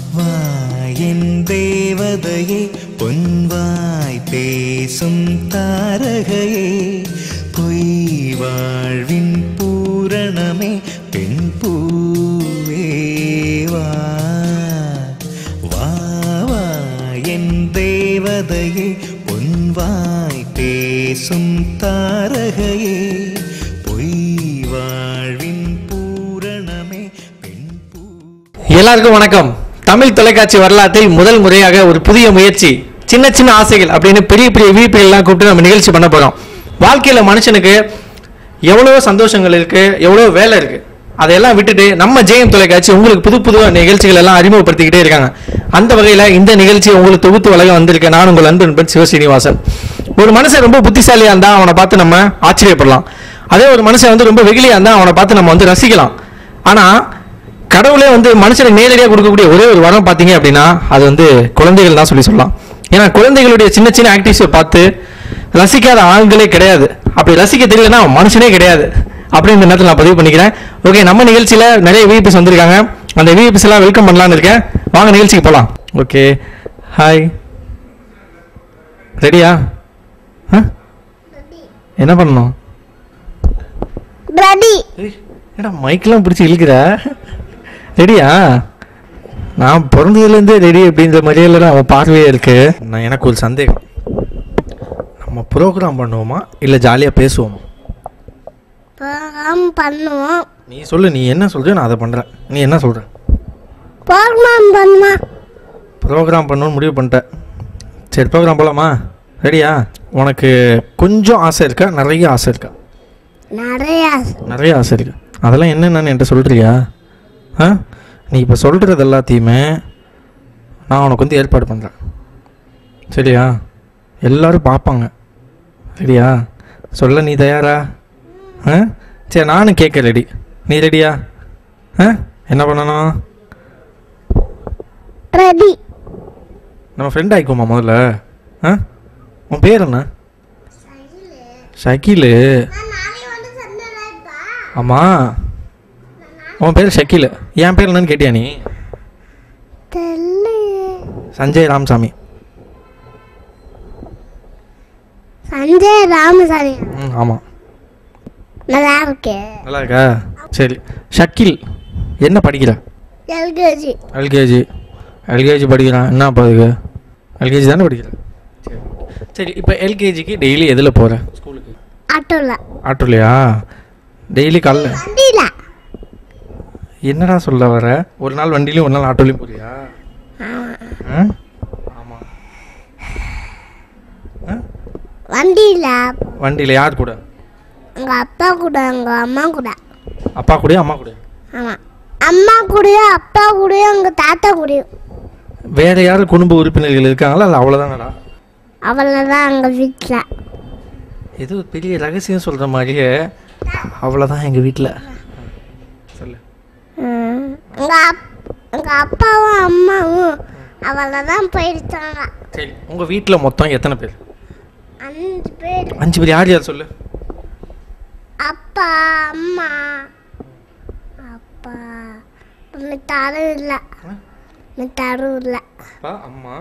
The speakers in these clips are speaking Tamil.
வாயின் தேவதையே பொன்வாய் பேசும் தாரகையே பொய் வாழ்வின் பூரணமே பெண் பூவே வா வா வா என் தேவதையே பொன்வாய் பேசும் தாரகையே பொய் வாழ்வின் பூரணமே பெண் பூ எல்லாருக்கும் வணக்கம் தமிழ் தொலைக்காட்சி வரலாற்றில் முதல் முறையாக ஒரு புதிய முயற்சி சின்ன சின்ன ஆசைகள் அப்படின்னு பெரிய பெரிய விபிஎல்லாம் கூப்பிட்டு நம்ம நிகழ்ச்சி பண்ண போகிறோம் வாழ்க்கையில் மனுஷனுக்கு எவ்வளோ சந்தோஷங்கள் இருக்குது எவ்வளோ வேலை இருக்குது அதையெல்லாம் விட்டுட்டு நம்ம ஜெயம் தொலைக்காட்சி உங்களுக்கு புது புது நிகழ்ச்சிகள் எல்லாம் அறிமுகப்படுத்திக்கிட்டே இருக்காங்க அந்த வகையில் இந்த நிகழ்ச்சி உங்களுக்கு தொகுத்து வழங்க வந்திருக்கேன் நான் உங்கள் அன்பு நண்பன் சிவசீனிவாசன் ஒரு மனுஷன் ரொம்ப புத்திசாலியாக இருந்தால் அவனை பார்த்து நம்ம ஆச்சரியப்படலாம் அதே ஒரு மனுஷன் வந்து ரொம்ப வெகுளியாக இருந்தால் அவனை பார்த்து நம்ம வந்து ரசிக்கலாம் ஆனால் கடவுளே வந்து மனுஷனுக்கு நேரடியாக கொடுக்கக்கூடிய ஒரே ஒரு வரம் பார்த்தீங்க அப்படின்னா அது வந்து குழந்தைகள் தான் சொல்லி சொல்லலாம் ஏன்னா குழந்தைகளுடைய சின்ன சின்ன ஆக்டிவிட்டிஸை பார்த்து ரசிக்காத ஆண்களே கிடையாது அப்படி ரசிக்க தெரியலன்னா அவன் மனுஷனே கிடையாது அப்படின்னு இந்த நேரத்தில் நான் பதிவு பண்ணிக்கிறேன் ஓகே நம்ம நிகழ்ச்சியில் நிறைய விபிஎஸ் வந்திருக்காங்க அந்த விபிஎஸ் எல்லாம் வெல்கம் பண்ணலான்னு இருக்கேன் வாங்க நிகழ்ச்சிக்கு போகலாம் ஓகே ஹாய் ரெடியா ஆ என்ன பண்ணணும் ரெடி ஏய், என்னடா மைக்கெல்லாம் பிடிச்சி இழுக்கிற ரெடியா நான் பிறந்ததுலேருந்தே ரெடி அப்படின்ற மாதிரியே அவன் பார்வையே இருக்கு நான் எனக்கு ஒரு சந்தேகம் நம்ம ப்ரோக்ராம் பண்ணுவோமா இல்லை ஜாலியாக பேசுவோமா ப்ரோக்ராம் பண்ணுவோம் நீ சொல்லு நீ என்ன சொல்றியோ நான் அதை பண்ணுறேன் நீ என்ன சொல்கிற ப்ரோக்ராம் பண்ணுமா ப்ரோக்ராம் பண்ணணும்னு முடிவு பண்ணிட்டேன் சரி ப்ரோக்ராம் போகலாமா ரெடியா உனக்கு கொஞ்சம் ஆசை இருக்கா நிறைய ஆசை இருக்கா நிறைய நிறைய ஆசை இருக்கு அதெல்லாம் என்னென்னு என்கிட்ட சொல்கிறியா ஆ நீ இப்போ சொல்கிறது எல்லாத்தையுமே நான் உனக்கு வந்து ஏற்பாடு பண்ணுறேன் சரியா எல்லாரும் பார்ப்பாங்க சரியா சொல்ல நீ தயாரா ஆ சரி நானும் கேட்க ரெடி நீ ரெடியா ஆ என்ன பண்ணணும் ரெடி நம்ம ஃப்ரெண்ட் ஆயிக்குமா முதல்ல ஆ உன் பேர் என்ன ஷக்கீலு ஆமாம் உன் பேர் ஷக்கீலு என் பேர் என்னன்னு கேட்டியா நீ தெரியலையே சஞ்சய் ராமசாமி சஞ்சய் ராமசாமி ம் ஆமாம் நல்லா இருக்கே நல்லா இருக்கா சரி ஷக்கீல் என்ன படிக்கிற எல்கேஜி எல்கேஜி எல்கேஜி படிக்கிறான் என்ன அப்போ அதுக்கு எல்கேஜி தானே படிக்கிற சரி சரி இப்போ எல்கேஜிக்கு டெய்லி எதில் போகிற ஸ்கூலுக்கு ஆட்டோல ஆட்டோலையா டெய்லி காலைல வண்டியில என்னடா சொல்ல வர ஒரு நாள் வண்டிலையும் ஒரு நாள் ஆட்டோலையும் போறியா ஆ ஆமாம் ஆ வண்டியில வண்டியில் யார் கூட எங்க அப்பா கூட எங்க அம்மா கூட அப்பா கூடயா அம்மா கூட ஆமா அம்மா கூடயும் அப்பா கூடயும் எங்க தாத்தா கூடயும் வேற யாரும் குடும்ப உறுப்பினர்கள் இருக்காங்களா இல்லை அவ்வளோதானடா அவ்வளோதான் எங்க வீட்டில் ஏதோ ஒரு பெரிய ரகசியம் சொல்கிற மாதிரியே அவ்வளோதான் எங்கள் வீட்டில் சொல்லு எங்க அப் எங்க அப்பாவும் அம்மாவும் அவ்வளோதான் போயிருக்காங்க சரி உங்கள் வீட்டில் மொத்தம் எத்தனை பேர் அஞ்சு பேர் அஞ்சு பேர் யார் யார் சொல்லு அப்பா அம்மா அப்பா மித்தாரும் இல்லை மித்தாரும் இல்லை அப்பா அம்மா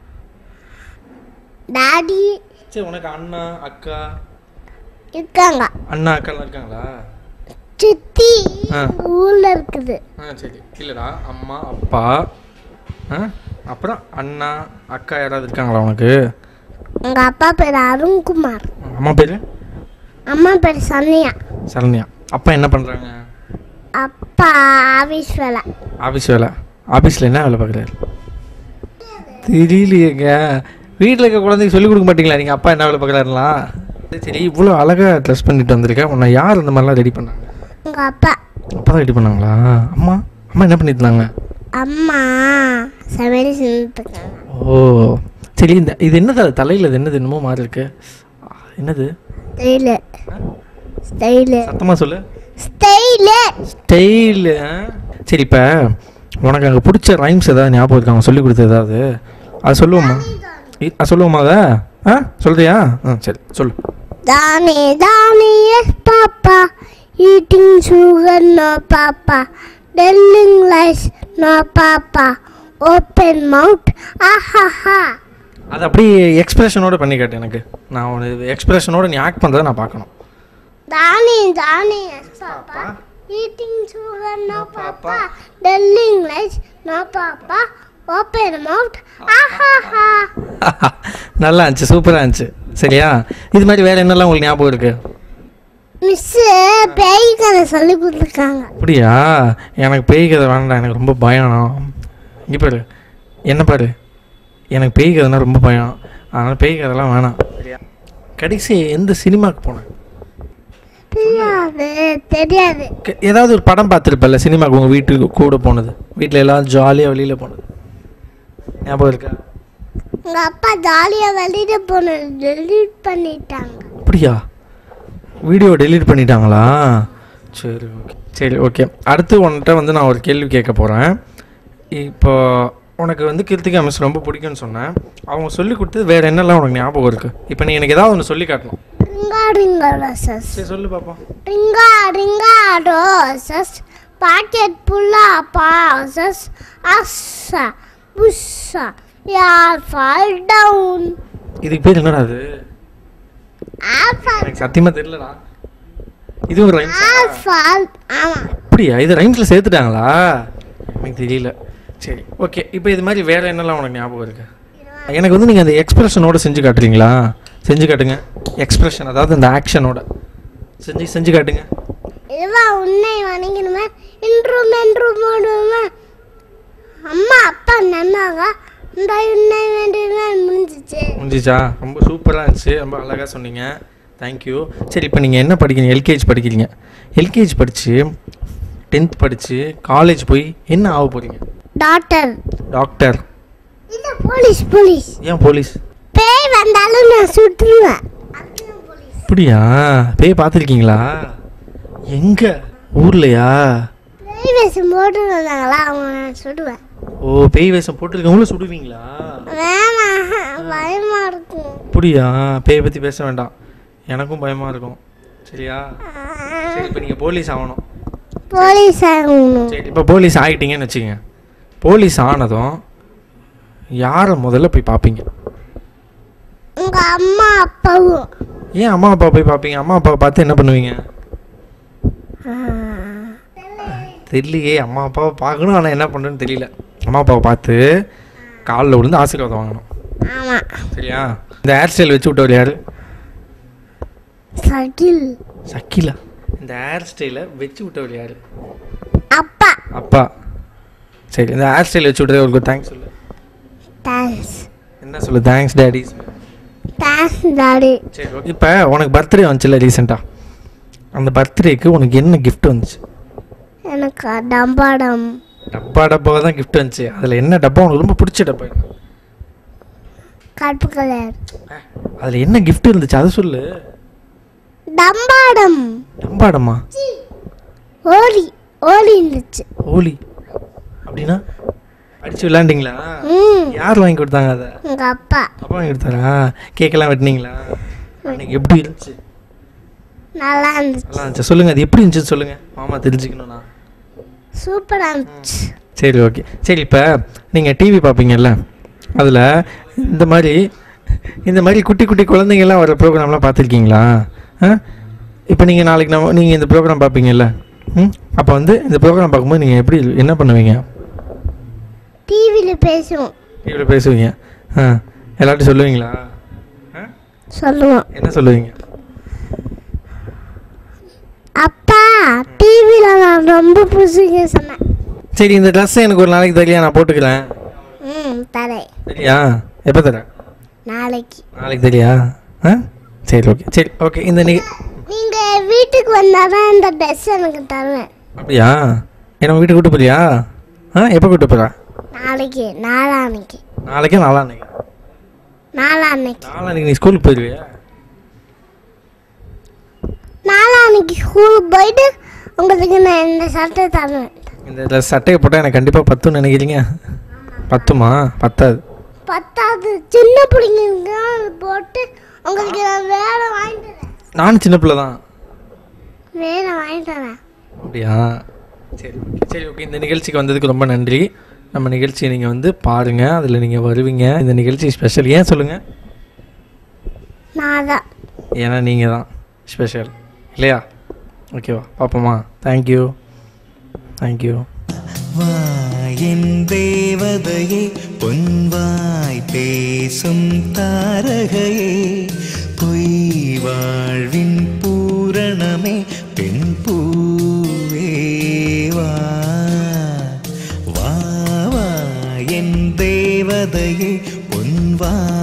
டாடி சரி உனக்கு அண்ணா அக்கா இருக்காங்க அண்ணா அக்காலாம் இருக்காங்களா சித்தி ஆ. எங்க ஊர்ல இருக்குது ஆ சரி இல்லைடா அம்மா அப்பா ஆ அப்புறம் அண்ணா அக்கா யாராவது இருக்காங்களா உனக்கு எங்க அப்பா பேர் அருண்குமார் அம்மா பேர் அம்மா பேர் சன்னியா சரண்யா அப்பா என்ன பண்ணுறாங்க அப்பா ஆஃபீஸ் வேலை ஆஃபீஸ் வேலை ஆஃபீஸில் என்ன வேலை பார்க்குறாரு தெரியலையேங்க வீட்டில் இருக்க குழந்தைக்கு சொல்லிக் கொடுக்க மாட்டீங்களா நீங்கள் அப்பா என்ன வேலை பார்க்குறாருலாம் சரி இவ்வளோ அழகாக ட்ரெஸ் பண்ணிட்டு வந்திருக்கேன் உன்னை யார் இந்த மாதிரிலாம் ரெடி பண்ணாங்க எங்க அப்பா அப்பா தான் ரெடி பண்ணாங்களா அம்மா அம்மா என்ன பண்ணிட்டு இருந்தாங்க அம்மா சமையல் செஞ்சுருக்காங்க ஓ சரி இந்த இது என்னது அது தலையில் இது என்னது என்னமோ மாதிரி இருக்கு என்னது ஸ்டைலு ஸ்டைலு சத்தமாக சொல்லு ஸ்டைலு ஸ்டைலு சரி இப்போ உனக்கு அங்கே பிடிச்ச ரைம்ஸ் ஏதாவது ஞாபகம் இருக்காங்க சொல்லி கொடுத்த ஏதாவது அது சொல்லுவோம்மா இ- அது சொல்லுவோமா அதை ஆ சொல்றியா ஆ சரி சொல்லு தானே தானே yes papa eating sugar no papa telling lies no papa open mouth ஆஹாஹா அது அப்படியே எக்ஸ்பிரஷனோட பண்ணி காட்டு எனக்கு நான் ஒரு எக்ஸ்பிரஷனோட நீ ஆக்ட் பண்ணுறதை நான் பார்க்கணும் தானி தானி papa eating sugar no papa telling lies no papa open mouth ஆஹாஹா நல்லா இருந்துச்சு சூப்பராக இருந்துச்சு சரியா இது மாதிரி வேறு என்னெல்லாம் உங்களுக்கு ஞாபகம் இருக்கு மிஸ்ஸு பேய் கதை சொல்லி கொடுத்துருக்காங்க அப்படியா எனக்கு பேய் கதை வேண்டாம் எனக்கு ரொம்ப பயம் இங்கே பாரு என்ன பாரு எனக்கு பேய் கதைனா ரொம்ப பயம் அதனால் பேய் கதைலாம் வேணாம் சரியா கடைசி எந்த சினிமாவுக்கு போனேன் தெரியாது தெரியாது க- ஏதாவது ஒரு படம் பார்த்துருப்பல்ல சினிமாவுக்கு உங்கள் வீட்டுக்கு கூட போனது வீட்டில் எல்லாம் ஜாலியாக வெளியில் போனது ஞாபகம் இருக்கா உங்க அப்பா ஜாலியா வெளியில போனது டெலீட் பண்ணிட்டாங்க அப்படியா வீடியோ டெலீட் பண்ணிட்டாங்களா சரி ஓகே சரி ஓகே அடுத்து உன்கிட்ட வந்து நான் ஒரு கேள்வி கேட்க போகிறேன் இப்போ உனக்கு வந்து கிருத்திகா மிஸ் ரொம்ப பிடிக்கும்னு சொன்னேன் அவங்க சொல்லி கொடுத்தது வேறு என்னெல்லாம் உனக்கு ஞாபகம் இருக்குது இப்போ நீ எனக்கு ஏதாவது ஒன்று சொல்லி காட்டணும் ரிங்கா ரிங்கா ரோசஸ் சரி சொல்லு பார்ப்போம் ringa ringa roses pocket full posies husha busha யார் ஃபால் டவுன் இதுக்கு பேர் என்னடா அது ஆல்ஃபால் எனக்கு சத்தியமாக தெரியலடா இது ஒரு ரைம்ஸ் ஆல்ஃபால் ஆமா அப்படியா இது ரைம்ஸில் சேர்த்துட்டாங்களா எனக்கு தெரியல சரி ஓகே இப்போ இது மாதிரி வேறு என்னெல்லாம் உனக்கு ஞாபகம் இருக்கு எனக்கு வந்து நீங்கள் அந்த எக்ஸ்பிரஷனோட செஞ்சு காட்டுறீங்களா செஞ்சு காட்டுங்க எக்ஸ்பிரஷன் அதாவது அந்த ஆக்ஷனோட செஞ்சு செஞ்சு காட்டுங்க இதுவா உன்னை வணங்கணுமே இன்றும் என்றும் ஓடுமே அம்மா அப்பா நன்னாங்க இந்த உன்னை வேண்டியதுமே முடிஞ்சிச்சு முடிஞ்சிச்சா ரொம்ப சூப்பராக இருந்துச்சு ரொம்ப அழகாக சொன்னீங்க தேங்க்யூ சரி இப்போ நீங்கள் என்ன படிக்கிறீங்க எல்கேஜி படிக்கிறீங்க எல்கேஜி படித்து டென்த் படித்து காலேஜ் போய் என்ன ஆக போகிறீங்க டாக்டர் டாக்டர் இல்ல போலீஸ் போலீஸ் ஏன் போலீஸ் பேய் வந்தாலும் நான் சுட்டுருவேன் அப்படியா பேய் பார்த்துருக்கீங்களா எங்கே ஊர்லையா பேய் வேஷம் போட்டு வந்தாங்களா அவங்க நான் சுடுவேன் ஓ பேய் வேஷம் போட்டிருக்கவங்களும் சுடுவீங்களா வேணாம் பயமா இருக்கும் அப்படியா பேய் பற்றி பேச வேண்டாம் எனக்கும் பயமாக இருக்கும் சரியா சரி இப்போ நீங்கள் போலீஸ் ஆகணும் போலீஸ் ஆகணும் சரி இப்போ போலீஸ் ஆகிட்டீங்கன்னு வச்சுக்கோங்க போலீஸ் ஆனதும் யாரை முதல்ல போய் பார்ப்பீங்க உங்க அம்மா அப்பாவும் ஏன் அம்மா அப்பா போய் பார்ப்பீங்க அம்மா அப்பாவை பார்த்து என்ன பண்ணுவீங்க தெரியலையே அம்மா அப்பாவை பார்க்கணும் ஆனால் என்ன பண்ணுறேன்னு தெரியல அம்மா அப்பாவை பார்த்து காலில் விழுந்து ஆசீர்வாதம் வாங்கணும் ஆமா சரியா இந்த ஹேர் ஸ்டைல் வச்சு விட்டவர் யாரு சகில் சக்கிலா இந்த ஹேர் ஸ்டைலை வச்சு விட்டவர் யாரு அப்பா அப்பா சரி இந்த ஹேர் ஸ்டைல் வச்சு விட்டதே உங்களுக்கு தேங்க்ஸ் சொல்லு தேங்க்ஸ் என்ன சொல்லு தேங்க்ஸ் டேடி தேங்க்ஸ் டாடி சரி ஓகே இப்போ உனக்கு பர்த்டே வந்துச்சுல்ல ரீசெண்டாக அந்த பர்த்டேக்கு உனக்கு என்ன gift வந்துச்சு எனக்கு டம்பாடம் டப்பா டப்பாவை தான் gift வந்துச்சு அதில் என்ன டப்பா உனக்கு ரொம்ப பிடிச்ச டப்பா என்ன கருப்பு கலர் அதில் என்ன gift இருந்துச்சு அதை சொல்லு டம்பாடம் டம்பாடம்மா ஓலி ஓலி இருந்துச்சு ஓலி அப்படின்னா அடிச்சு விளாண்டிங்களா ம் யார் வாங்கி கொடுத்தாங்க அதை உங்க அப்பா அப்பா வாங்கி கொடுத்தாரா கேக்கெல்லாம் வெட்டினீங்களா அன்னைக்கு எப்படி இருந்துச்சு நல்லா இருந்துச்சு நல்லா இருந்துச்சு சொல்லுங்கள் அது எப்படி இருந்துச்சு சொல்லுங்கள் மாமா தெரிஞ்சுக்கணும்ண்ணா சூப்பரா இருந்துச்சு சரி ஓகே சரி இப்போ நீங்கள் டிவி பார்ப்பீங்கல்ல அதில் இந்த மாதிரி இந்த மாதிரி குட்டி குட்டி குழந்தைங்கள்லாம் வர ப்ரோக்ராம்லாம் பார்த்துருக்கீங்களா ஆ இப்போ நீங்கள் நாளைக்கு நம்ம நீங்கள் இந்த ப்ரோக்ராம் பார்ப்பீங்கல்ல ம் அப்போ வந்து இந்த ப்ரோக்ராம் பார்க்கும்போது நீங்கள் எப்படி என்ன பண்ணுவீங்க டிவியில் பேசுவோம் டிவியில் பேசுவீங்க ஆ எல்லார்ட்டும் சொல்லுவீங்களா ஆ சொல்லுவோம் என்ன சொல்லுவீங்க அப்பா டிவியில் நான் ரொம்ப பிடிச்சிக்க சொன்னேன் சரி இந்த ட்ரெஸ்ஸை எனக்கு ஒரு நாளைக்கு தெரியா நான் போட்டுக்கிறேன் ம் தரேன் சரியா எப்போ தரேன் நாளைக்கு நாளைக்கு தெரியா ஆ சரி ஓகே சரி ஓகே இந்த நீ நீங்கள் வீட்டுக்கு வந்தால் தான் இந்த ட்ரெஸ் எனக்கு தருவேன் அப்படியா என்ன வீட்டுக்கு கூட்டு போறியா ஆ எப்போ கூட்டு போகிறா நாளைக்கு நாளான்னைக்கு நாளைக்கே நாளான்னைக்கு நாளான்னைக்கு நாளான்னைக்கு நீ ஸ்கூலுக்கு போயிடுவியா நாளான்னைக்கு ஸ்கூலுக்கு போயிட்டு உங்களுக்கு நான் இந்த சட்டை தருவேன் இந்த ட்ரெஸ் சட்டையை போட்டால் எனக்கு கண்டிப்பாக பத்துன்னு நினைக்கிறீங்க பத்துமா பத்தாது பத்தாவது சின்ன பிள்ளைங்களுக்கு அது போட்டு உங்களுக்கு நான் வேற வாங்கிட்டு வரேன் நானும் சின்ன பிள்ளை தான் வேற வாங்கிட்டு வரேன் அப்படியா சரி ஓகே சரி ஓகே இந்த நிகழ்ச்சிக்கு வந்ததுக்கு ரொம்ப நன்றி நம்ம நிகழ்ச்சியை நீங்கள் வந்து பாருங்கள் அதில் நீங்கள் வருவீங்க இந்த நிகழ்ச்சி ஸ்பெஷல் ஏன் சொல்லுங்கள் நான் தான் ஏன்னா நீங்கள் தான் ஸ்பெஷல் இல்லையா ஓகேவா பார்ப்போமா தேங்க்யூ தேங்க்யூ வாயின் தேவதையே பொன்வாய் பேசும் தாரகையே பொய் வாழ்வின் பூரணமே பெண் பூவே வா வா வா என் தேவதையே பொன்வாய்